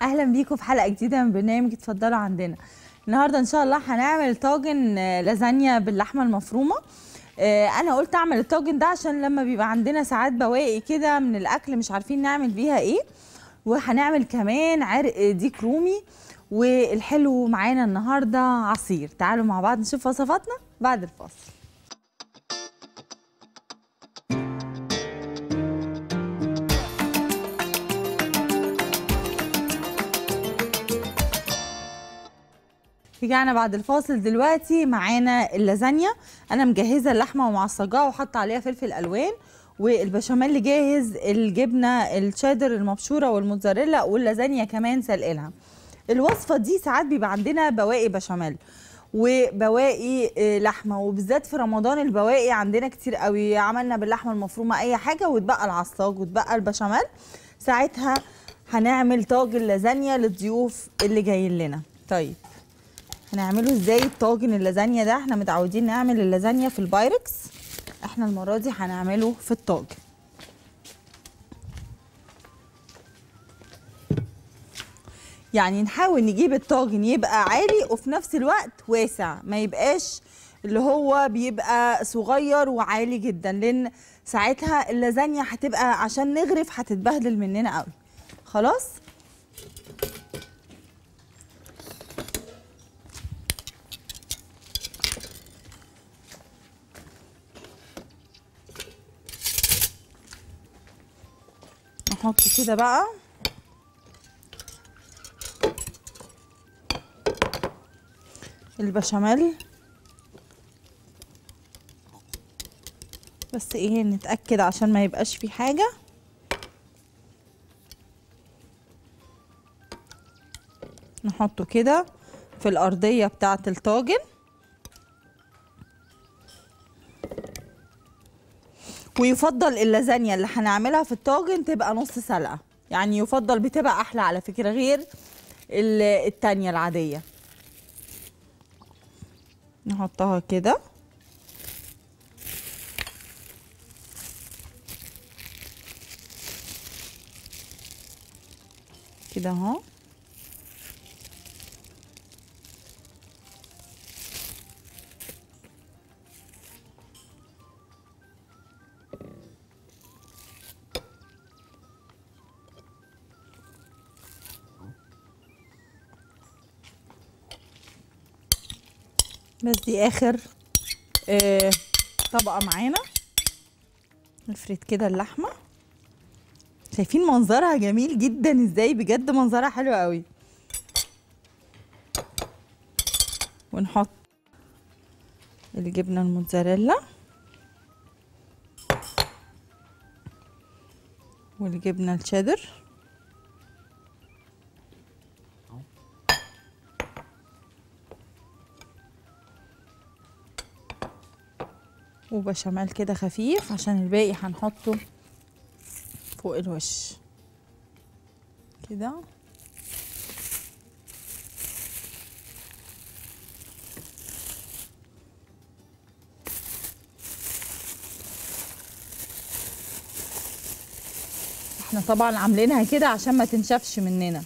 اهلا بيكم في حلقه جديده من برنامج اتفضلوا عندنا النهارده ان شاء الله هنعمل طاجن آه، لازانيا باللحمه المفرومه آه، انا قلت اعمل الطاجن ده عشان لما بيبقى عندنا ساعات بواقي كده من الاكل مش عارفين نعمل بيها ايه وهنعمل كمان عرق ديك رومي والحلو معانا النهارده عصير تعالوا مع بعض نشوف وصفاتنا بعد الفاصل رجعنا بعد الفاصل دلوقتي معانا اللازانيا انا مجهزه اللحمه ومعصجاها وحاطه عليها فلفل الوان والبشاميل جاهز الجبنه الشيدر المبشوره والموتزاريلا واللازانيا كمان سلقلها الوصفه دي ساعات بيبقى عندنا بواقي بشاميل وبواقي آه، لحمه وبالذات في رمضان البواقي عندنا كتير قوي عملنا باللحمه المفرومه اي حاجه واتبقى العصاج واتبقى البشاميل ساعتها هنعمل طاجن لازانيا للضيوف اللي جايين لنا طيب هنعمله ازاي الطاجن اللازانيا ده احنا متعودين نعمل اللازانيا في البايركس احنا المره دي هنعمله في الطاجن يعني نحاول نجيب الطاجن يبقى عالي وفي نفس الوقت واسع ما يبقاش اللي هو بيبقى صغير وعالي جدا لان ساعتها اللازانيا هتبقى عشان نغرف هتتبهدل مننا قوي خلاص نحط كده بقى البشاميل بس ايه نتأكد عشان ما يبقاش في حاجة نحطه كده في الأرضية بتاعة الطاجن ويفضل اللازانيا اللي هنعملها في الطاجن تبقى نص سلقه يعني يفضل بتبقى احلى على فكره غير ال- التانية العاديه نحطها كده كده اهو بس دي اخر آه طبقه معانا نفرد كده اللحمه شايفين منظرها جميل جدا ازاي بجد منظرها حلو قوي ونحط الجبنه الموتزاريلا والجبنه الشيدر وبشاميل كده خفيف عشان الباقي هنحطه فوق الوش كده احنا طبعا عاملينها كده عشان ما تنشفش مننا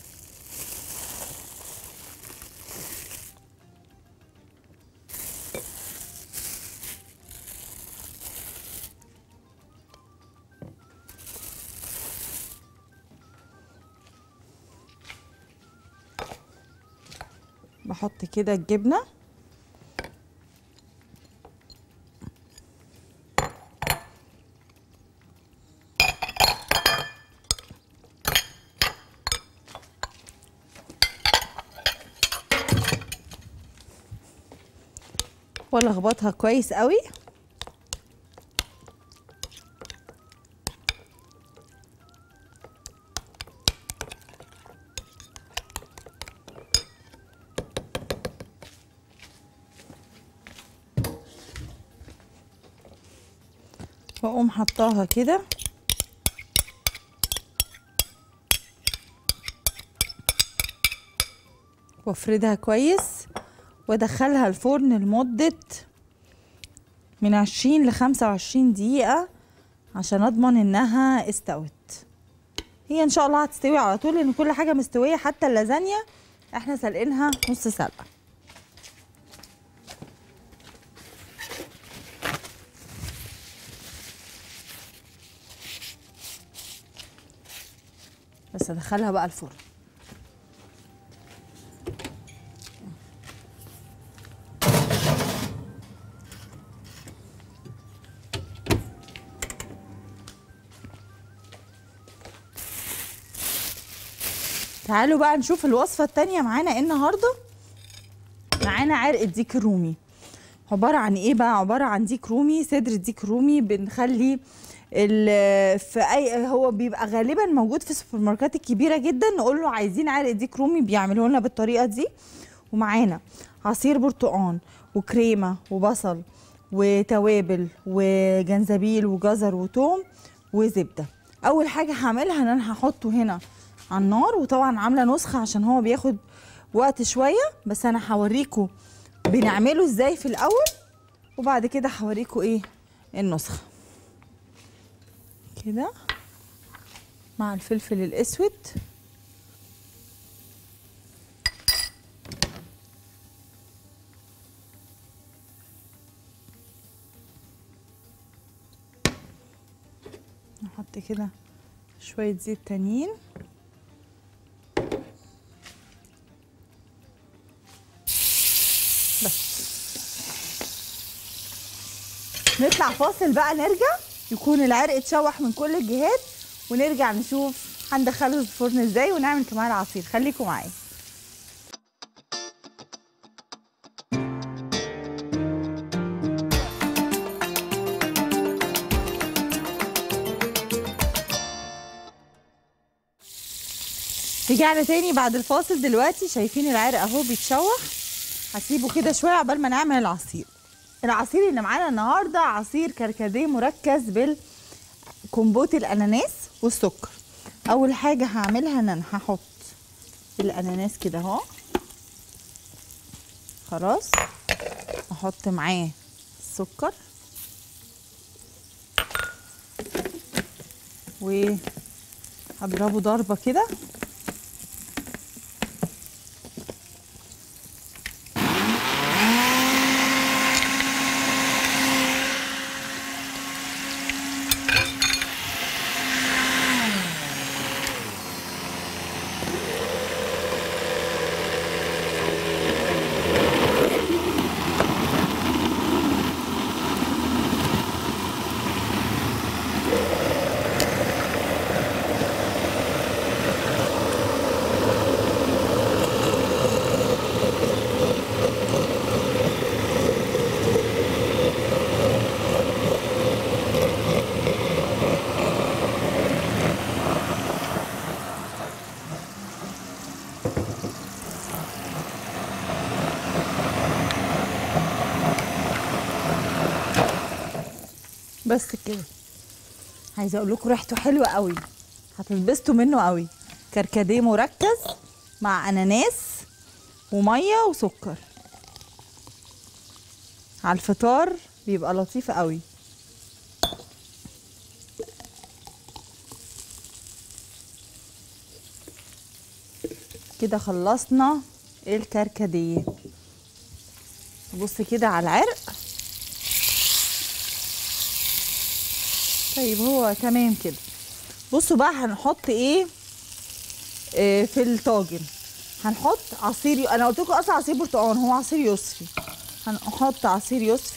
بحط كده الجبنه والخبطها كويس قوي واقوم حطاها كده وافردها كويس وادخلها الفرن لمدة من عشرين لخمسة وعشرين دقيقة عشان اضمن انها استوت هي ان شاء الله هتستوي على طول لان كل حاجه مستويه حتى اللازانيا احنا سلقينها نص سلقه بس ادخلها بقى الفرن تعالوا بقى نشوف الوصفة التانية معانا ايه النهاردة معانا عرق الديك الرومي عبارة عن ايه بقى عبارة عن ديك رومي صدر ديك رومي بنخلي ال- في اي هو بيبقى غالبا موجود في السوبر ماركات الكبيرة جدا نقول له عايزين عرق ديك رومي بيعملوه لنا بالطريقة دي ومعانا عصير برتقان وكريمة وبصل وتوابل وجنزبيل وجزر وتوم وزبدة اول حاجة هعملها ان انا هحطه هنا على النار وطبعا عامله نسخه عشان هو بياخد وقت شويه بس انا هوريكم بنعمله ازاي في الاول وبعد كده هوريكم ايه النسخه كده مع الفلفل الاسود نحط كده شويه زيت تانيين بس نطلع فاصل بقى نرجع يكون العرق اتشوح من كل الجهات ونرجع نشوف هندخله الفرن ازاي ونعمل كمان العصير خليكم معايا رجعنا تاني بعد الفاصل دلوقتي شايفين العرق اهو بيتشوح هسيبه كده شويه عقبال ما نعمل العصير العصير اللي معانا النهارده عصير كركديه مركز بالكمبوت الاناناس والسكر اول حاجه هعملها ان انا هحط الاناناس كده اهو خلاص احط معاه السكر وهضربه ضربه كده بس كده عايزه اقول لكم ريحته حلوه قوي هتتبسطوا منه قوي كركديه مركز مع اناناس وميه وسكر على الفطار بيبقى لطيف قوي كده خلصنا الكركديه بص كده على العرق طيب هو تمام كده بصوا بقى هنحط ايه آه في الطاجن هنحط عصير انا قلت لكم اصلا عصير برتقال هو عصير يوسفي هنحط عصير يوسفي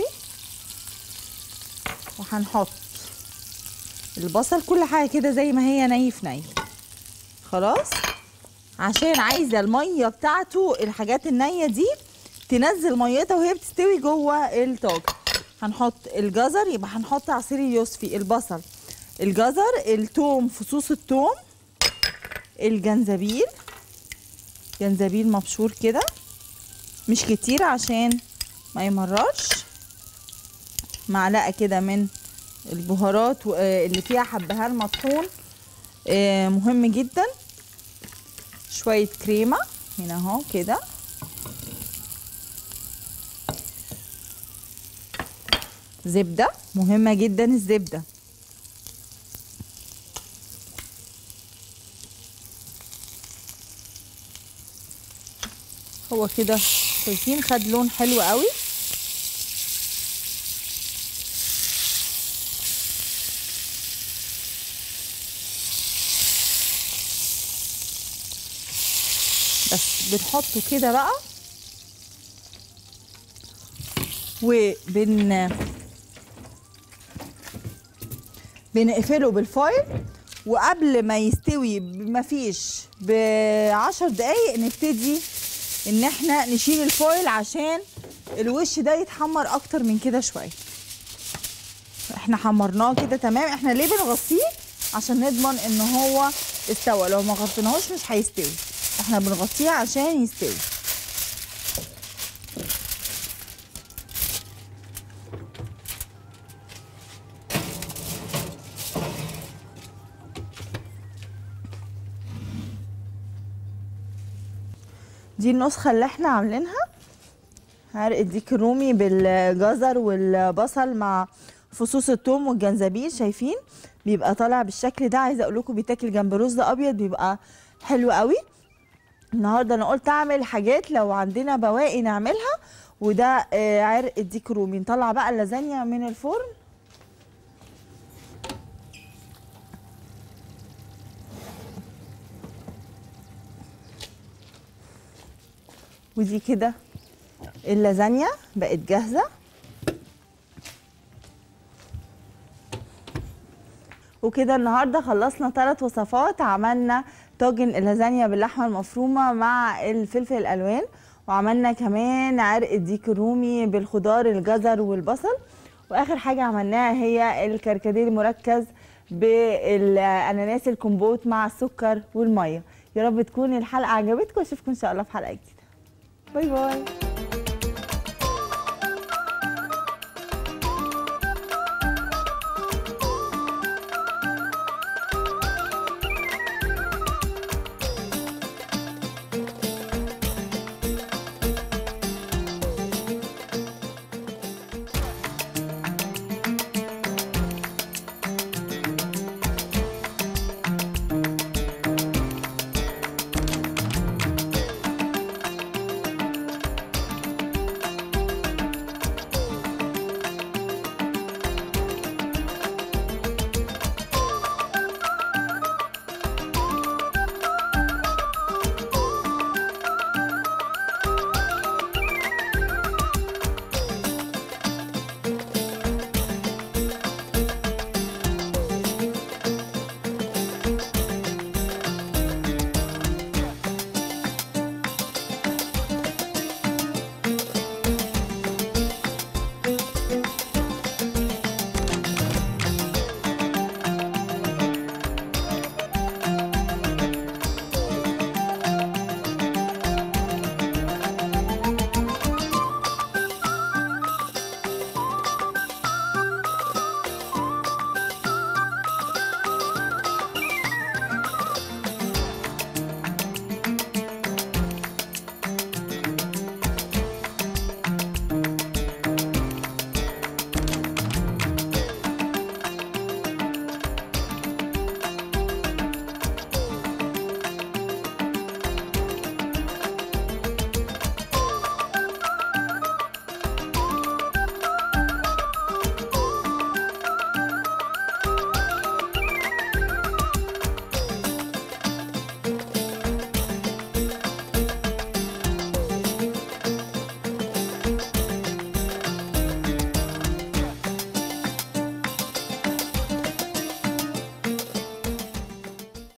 وهنحط البصل كل حاجه كده زي ما هي ني في ني خلاص عشان عايزه الميه بتاعته الحاجات النيه دي تنزل ميتها وهي بتستوي جوه الطاجن هنحط الجزر يبقى هنحط عصير اليوسفي البصل الجزر التوم فصوص التوم الجنزبيل جنزبيل مبشور كده مش كتير عشان ما يمررش معلقه كده من البهارات و- آه، اللي فيها حبهان مطحون آه، مهم جدا شويه كريمه هنا اهو كده زبده مهمه جدا الزبده هو كده شايفين خد لون حلو قوي بس بنحطه كده بقى وبن بنقفله بالفويل وقبل ما يستوي مفيش بعشر دقايق نبتدي ان احنا نشيل الفويل عشان الوش ده يتحمر اكتر من كده شويه احنا حمرناه كده تمام احنا ليه بنغطيه عشان نضمن ان هو استوى لو ما غطيناهوش مش هيستوي احنا بنغطيه عشان يستوي دي النسخة اللي احنا عاملينها عرق الديك الرومي بالجزر والبصل مع فصوص الثوم والجنزبيل شايفين بيبقى طالع بالشكل ده عايزه اقول لكم بيتاكل جنب رز ابيض بيبقى حلو قوي النهارده انا قلت اعمل حاجات لو عندنا بواقي نعملها وده آه، عرق الديك الرومي نطلع بقى اللازانيا من الفرن ودي كده اللازانيا بقت جاهزه وكده النهارده خلصنا ثلاث وصفات عملنا طاجن اللازانيا باللحمه المفرومه مع الفلفل الالوان وعملنا كمان عرق الديك الرومي بالخضار الجزر والبصل واخر حاجه عملناها هي الكركديه المركز بالاناناس الكمبوت مع السكر والميه يا رب تكون الحلقه عجبتكم اشوفكم ان شاء الله في حلقه جديده باي باي